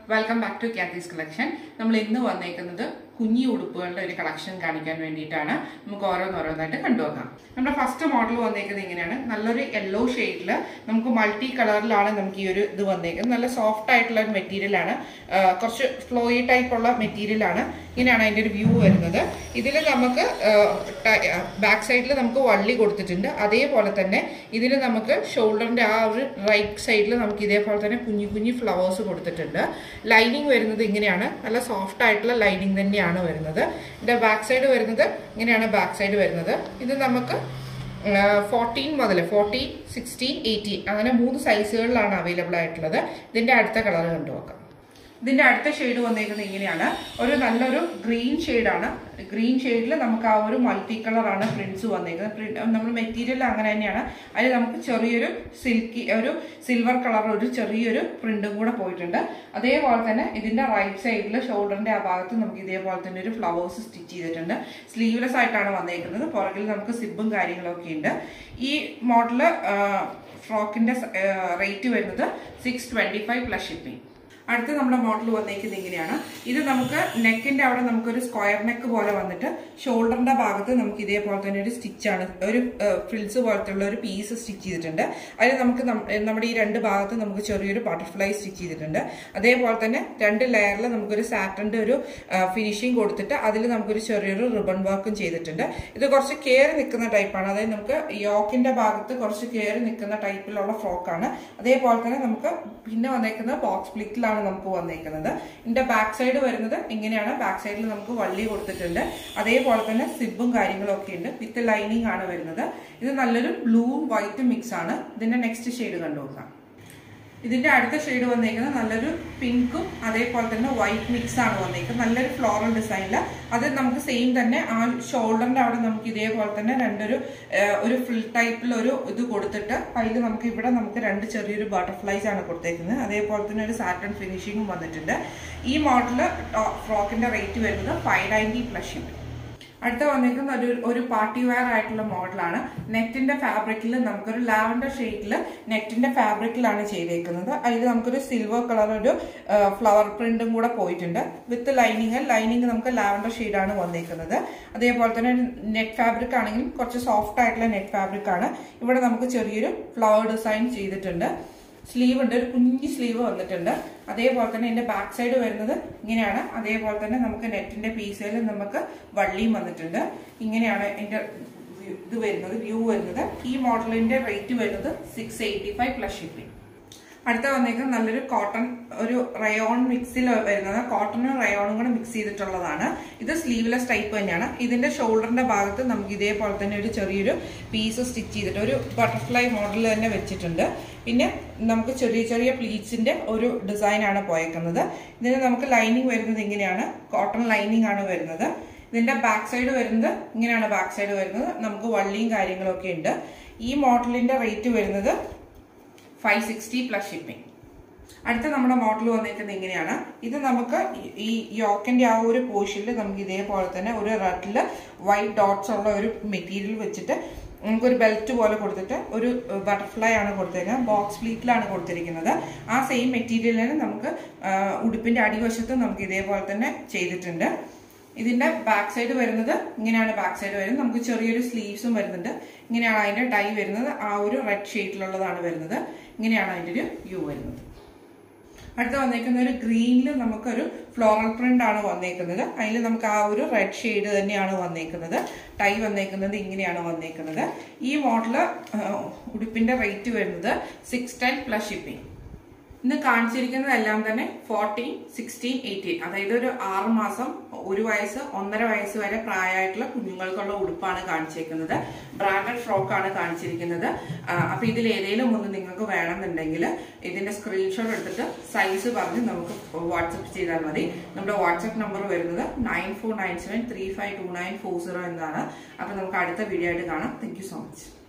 welcome back to Kathy's collection നമ്മൾ ഇന്ന് വന്നേക്കുന്നത് കുഞ്ഞി ഉടുപ്പുകളുടെ ഒരു കളക്ഷൻ കാണിക്കാൻ വേണ്ടിയിട്ടാണ് നമുക്ക് ഓരോന്നോരോന്നായിട്ട് കണ്ടുപോകാം നമ്മുടെ ഫസ്റ്റ് മോഡൽ വന്നേക്കുന്നത് ഇങ്ങനെയാണ് നല്ലൊരു യെല്ലോ ഷെയ്ഡിൽ നമുക്ക് മൾട്ടി കളറിലാണ് നമുക്ക് ഈ ഒരു ഇത് വന്നേക്കുന്നത് നല്ല സോഫ്റ്റ് ആയിട്ടുള്ള ഒരു മെറ്റീരിയലാണ് കുറച്ച് ഫ്ലോയി ടൈപ്പ് ഉള്ള മെറ്റീരിയലാണ് ഇങ്ങനെയാണ് അതിൻ്റെ ഒരു വ്യൂ വരുന്നത് ഇതിൽ നമുക്ക് ബാക്ക് സൈഡിൽ നമുക്ക് വള്ളി കൊടുത്തിട്ടുണ്ട് അതേപോലെ തന്നെ ഇതിൽ നമുക്ക് ഷോൾഡറിൻ്റെ ആ ഒരു റൈറ്റ് സൈഡിൽ നമുക്ക് ഇതേപോലെ തന്നെ കുഞ്ഞു കുഞ്ഞു ഫ്ലവേഴ്സ് കൊടുത്തിട്ടുണ്ട് ലൈനിങ് വരുന്നത് ഇങ്ങനെയാണ് നല്ല സോഫ്റ്റ് ആയിട്ടുള്ള ലൈനിങ് തന്നെയാണ് വരുന്നത് ഇതിൻ്റെ ബാക്ക് സൈഡ് വരുന്നത് ഇങ്ങനെയാണ് ബാക്ക് സൈഡ് വരുന്നത് ഇത് നമുക്ക് ഫോർട്ടീൻ മുതൽ ഫോർട്ടീൻ സിക്സ്റ്റീൻ എയ്റ്റീൻ അങ്ങനെ മൂന്ന് സൈസുകളിലാണ് അവൈലബിൾ ആയിട്ടുള്ളത് ഇതിൻ്റെ അടുത്ത കളർ കണ്ടുനോക്കാം ഇതിന്റെ അടുത്ത ഷെയ്ഡ് വന്നേക്കുന്നത് ഇങ്ങനെയാണ് ഒരു നല്ലൊരു ഗ്രീൻ ഷെയ്ഡാണ് ഗ്രീൻ ഷെയ്ഡിൽ നമുക്ക് ആ ഒരു മൾട്ടി കളറാണ് പ്രിന്റ്സ് വന്നേക്കുന്നത് നമ്മൾ മെറ്റീരിയൽ അങ്ങനെ തന്നെയാണ് അതിൽ നമുക്ക് ചെറിയൊരു സിൽക്കി ഒരു സിൽവർ കളർ ഒരു ചെറിയൊരു പ്രിന്റും കൂടെ പോയിട്ടുണ്ട് അതേപോലെ തന്നെ ഇതിന്റെ റൈറ്റ് സൈഡിൽ ഷോൾഡറിന്റെ ആ ഭാഗത്ത് നമുക്ക് ഇതേപോലെ തന്നെ ഒരു ഫ്ലവേഴ്സ് സ്റ്റിച്ച് ചെയ്തിട്ടുണ്ട് സ്ലീവ്ലെസ് ആയിട്ടാണ് വന്നേക്കുന്നത് പുറകിൽ നമുക്ക് സിബും കാര്യങ്ങളൊക്കെ ഉണ്ട് ഈ മോഡല് ഫ്രോക്കിന്റെ റേറ്റ് വരുന്നത് six twenty five plus shipping അടുത്ത നമ്മുടെ മോഡൽ വന്നേക്കുന്നത് ഇങ്ങനെയാണ് ഇത് നമുക്ക് നെക്കിന്റെ അവിടെ നമുക്കൊരു സ്ക്വയർ നെക്ക് പോലെ വന്നിട്ട് ഷോൾഡറിന്റെ ഭാഗത്ത് നമുക്ക് ഇതേപോലെ തന്നെ ഒരു സ്റ്റിച്ചാണ് ഒരു ഫ്രിൽസ് പോലത്തെ ഉള്ള ഒരു പീസ് സ്റ്റിച്ച് ചെയ്തിട്ടുണ്ട് അതിൽ നമുക്ക് നമ്മുടെ ഈ രണ്ട് ഭാഗത്ത് നമുക്ക് ചെറിയൊരു ബട്ടർഫ്ലൈ സ്റ്റിച്ച് ചെയ്തിട്ടുണ്ട് അതേപോലെ തന്നെ രണ്ട് ലെയറിൽ നമുക്കൊരു സാറ്റന്റെ ഒരു ഫിനിഷിങ് കൊടുത്തിട്ട് അതിൽ നമുക്കൊരു ചെറിയൊരു റിബൺ വർക്കും ചെയ്തിട്ടുണ്ട് ഇത് കുറച്ച് കയറി നിൽക്കുന്ന ടൈപ്പാണ് അതായത് നമുക്ക് യോക്കിന്റെ ഭാഗത്ത് കുറച്ച് കയറി നിൽക്കുന്ന ടൈപ്പിലുള്ള ഫ്രോക്കാണ് അതേപോലെ തന്നെ നമുക്ക് പിന്നെ വന്നേക്കുന്നത് ബോക്സ് പ്ലിറ്റിലാണ് ആണ് നമുക്ക് വന്നേക്കുന്നത് ഇതിന്റെ ബാക്ക് സൈഡ് വരുന്നത് ഇങ്ങനെയാണ് ബാക്ക് സൈഡിൽ നമുക്ക് വള്ളി കൊടുത്തിട്ടുണ്ട് അതേപോലെ തന്നെ സിബും കാര്യങ്ങളും ഒക്കെ ഉണ്ട് വിത്ത് ലൈനിങ് ആണ് വരുന്നത് ഇത് നല്ലൊരു ബ്ലൂവും വൈറ്റും മിക്സ് ആണ് ഇതിന്റെ നെക്സ്റ്റ് ഷെയ്ഡ് കണ്ടുനോക്കാം ഇതിന്റെ അടുത്ത ഷെയ്ഡ് വന്നേക്കുന്നത് നല്ലൊരു പിങ്കും അതേപോലെ തന്നെ വൈറ്റ് മിക്സ് ആണ് വന്നേക്കുന്നത് നല്ലൊരു ഫ്ലോറൽ ഡിസൈനിൽ അത് നമുക്ക് സെയിം തന്നെ ആ ഷോൾഡറിന്റെ അവിടെ നമുക്ക് ഇതേപോലെ തന്നെ രണ്ടൊരു ഒരു ഫ്രിൽ ടൈപ്പിൽ ഒരു ഇത് കൊടുത്തിട്ട് അതിൽ നമുക്ക് ഇവിടെ നമുക്ക് രണ്ട് ചെറിയൊരു ബട്ടർഫ്ലൈസ് ആണ് കൊടുത്തേക്കുന്നത് അതേപോലെ തന്നെ ഒരു സാറ്റൺ ഫിനിഷിങ്ങും വന്നിട്ടുണ്ട് ഈ മോഡല് ഫ്രോക്കിന്റെ റേറ്റ് വരുന്നത് ഫൈവ് നയൻറ്റി പ്ലസ് ഷിപ്പ് അടുത്ത വന്നിരിക്കുന്ന ഒരു ഒരു പാർട്ടി വെയർ ആയിട്ടുള്ള മോഡലാണ് നെറ്റിന്റെ ഫാബ്രിക്കിൽ നമുക്കൊരു ലാവൻഡർ ഷെയ്ഡിൽ നെറ്റിന്റെ ഫാബ്രിക്കിലാണ് ചെയ്തേക്കുന്നത് അതിൽ നമുക്കൊരു സിൽവർ കളർ ഒരു ഫ്ലവർ പ്രിന്റും കൂടെ പോയിട്ടുണ്ട് വിത്ത് ലൈനിങ് ലൈനിങ് നമുക്ക് ലാവൻഡർ ഷെയ്ഡാണ് വന്നേക്കുന്നത് അതേപോലെ തന്നെ നെറ്റ് ഫാബ്രിക് ആണെങ്കിലും കുറച്ച് സോഫ്റ്റ് ആയിട്ടുള്ള നെറ്റ് ഫാബ്രിക് ആണ് ഇവിടെ നമുക്ക് ചെറിയൊരു ഫ്ലവർ ഡിസൈൻ ചെയ്തിട്ടുണ്ട് സ്ലീവ് ഉണ്ട് ഒരു കുഞ്ഞി സ്ലീവ് വന്നിട്ടുണ്ട് അതേപോലെ തന്നെ ഇതിന്റെ ബാക്ക് സൈഡ് വരുന്നത് ഇങ്ങനെയാണ് അതേപോലെ തന്നെ നമുക്ക് നെറ്റിന്റെ പീസിൽ നമുക്ക് വള്ളിയും വന്നിട്ടുണ്ട് ഇങ്ങനെയാണ് ഇതിന്റെ ഇത് വരുന്നത് വ്യൂ വരുന്നത് ഈ മോഡലിന്റെ റേറ്റ് വരുന്നത് six eighty five plus shipping അടുത്ത വന്നേക്കുന്നത് നല്ലൊരു കോട്ടൺ ഒരു റയോൺ മിക്സിൽ വരുന്നത് കോട്ടണും റയോണും കൂടെ മിക്സ് ചെയ്തിട്ടുള്ളതാണ് ഇത് സ്ലീവ്ലെസ് ടൈപ്പ് തന്നെയാണ് ഇതിന്റെ ഷോൾഡറിന്റെ ഭാഗത്ത് നമുക്ക് ഇതേപോലെ തന്നെ ഒരു ചെറിയൊരു പീസ് സ്റ്റിച്ച് ചെയ്തിട്ട് ഒരു ബട്ടർഫ്ലൈ മോഡൽ തന്നെ വെച്ചിട്ടുണ്ട് പിന്നെ നമുക്ക് ചെറിയ ചെറിയ പ്ലീറ്റ്സിന്റെ ഒരു ഡിസൈൻ ആണ് പോയേക്കുന്നത് ഇതിന് നമുക്ക് ലൈനിങ് വരുന്നത് ഇങ്ങനെയാണ് കോട്ടൺ ലൈനിങ് ആണ് വരുന്നത് ഇതിന്റെ ബാക്ക് സൈഡ് വരുന്നത് ഇങ്ങനെയാണ് ബാക്ക് സൈഡ് വരുന്നത് നമുക്ക് വള്ളിയും കാര്യങ്ങളൊക്കെ ഉണ്ട് ഈ മോഡലിന്റെ റേറ്റ് വരുന്നത് ഫൈവ് സിക്സ്റ്റി പ്ലസ് ഷിപ്പിംഗ് അടുത്ത നമ്മുടെ മോഡൽ വന്നിരിക്കുന്നത് ഇങ്ങനെയാണ് ഇത് നമുക്ക് ഈ യോക്കിന്റെ ആ ഒരു പോർഷനിൽ നമുക്ക് ഇതേപോലെ തന്നെ ഒരു റെഡിൽ വൈറ്റ് ഡോട്ട്സ് ഉള്ള ഒരു മെറ്റീരിയൽ വെച്ചിട്ട് നമുക്കൊരു ബെൽറ്റ് പോലെ കൊടുത്തിട്ട് ഒരു ബട്ടർഫ്ലൈ ആണ് കൊടുത്തിരിക്കുന്നത് ബോക്സ് പ്ലീറ്റിലാണ് കൊടുത്തിരിക്കുന്നത് ആ സെയിം മെറ്റീരിയലിന് നമുക്ക് ഉടുപ്പിന്റെ അടിവശത്ത് നമുക്ക് ഇതേപോലെ തന്നെ ചെയ്തിട്ടുണ്ട് ഇതിന്റെ ബാക്ക് സൈഡ് വരുന്നത് ഇങ്ങനെയാണ് ബാക്ക് സൈഡ് വരുന്നത് നമുക്ക് ചെറിയൊരു സ്ലീവ്സും വരുന്നുണ്ട് ഇങ്ങനെയാണ് അതിന്റെ ഡൈ വരുന്നത് ആ ഒരു റെഡ് ഷെയ്ഡിലുള്ളതാണ് വരുന്നത് ഇങ്ങനെയാണ് അതിന്റെ ഒരു വ്യൂ വരുന്നത് അടുത്ത വന്നേക്കുന്ന ഒരു ഗ്രീനിൽ നമുക്കൊരു ഫ്ലോറൽ പ്രിന്റ് ആണ് വന്നേക്കുന്നത് അതിൽ നമുക്ക് ആ ഒരു റെഡ് ഷെയ്ഡ് തന്നെയാണ് വന്നേക്കുന്നത് ടൈ വന്നേക്കുന്നത് ഇങ്ങനെയാണ് വന്നേക്കുന്നത് ഈ മോഡല് ഉടുപ്പിന്റെ റേറ്റ് വരുന്നത് സിക്സ് ടെൻ പ്ലസ് ഷിപ്പിംഗ് ഇന്ന് കാണിച്ചിരിക്കുന്നതെല്ലാം തന്നെ ഫോർട്ടീൻ സിക്സ്റ്റീൻ എയ്റ്റീൻ അതായത് ഒരു ആറ് മാസം ഒരു വയസ്സ് ഒന്നര വയസ്സ് വരെ പ്രായമായിട്ടുള്ള കുഞ്ഞുങ്ങൾക്കുള്ള ഉടുപ്പാണ് കാണിച്ചിരിക്കുന്നത് ബ്രാൻഡഡ് ഫ്രോക്കാണ് കാണിച്ചിരിക്കുന്നത് അപ്പൊ ഇതിൽ ഏതെങ്കിലും ഒന്ന് നിങ്ങൾക്ക് വേണമെന്നുണ്ടെങ്കിൽ ഇതിന്റെ സ്ക്രീൻഷോട്ട് എടുത്തിട്ട് സൈസ് പറഞ്ഞ് നമുക്ക് വാട്സപ്പ് ചെയ്താൽ മതി നമ്മുടെ വാട്സപ്പ് നമ്പർ വരുന്നത് nine four nine seven three five two nine four zero എന്നാണ് അപ്പൊ നമുക്ക് അടുത്ത വീഡിയോ ആയിട്ട് കാണാം താങ്ക് സോ മച്ച്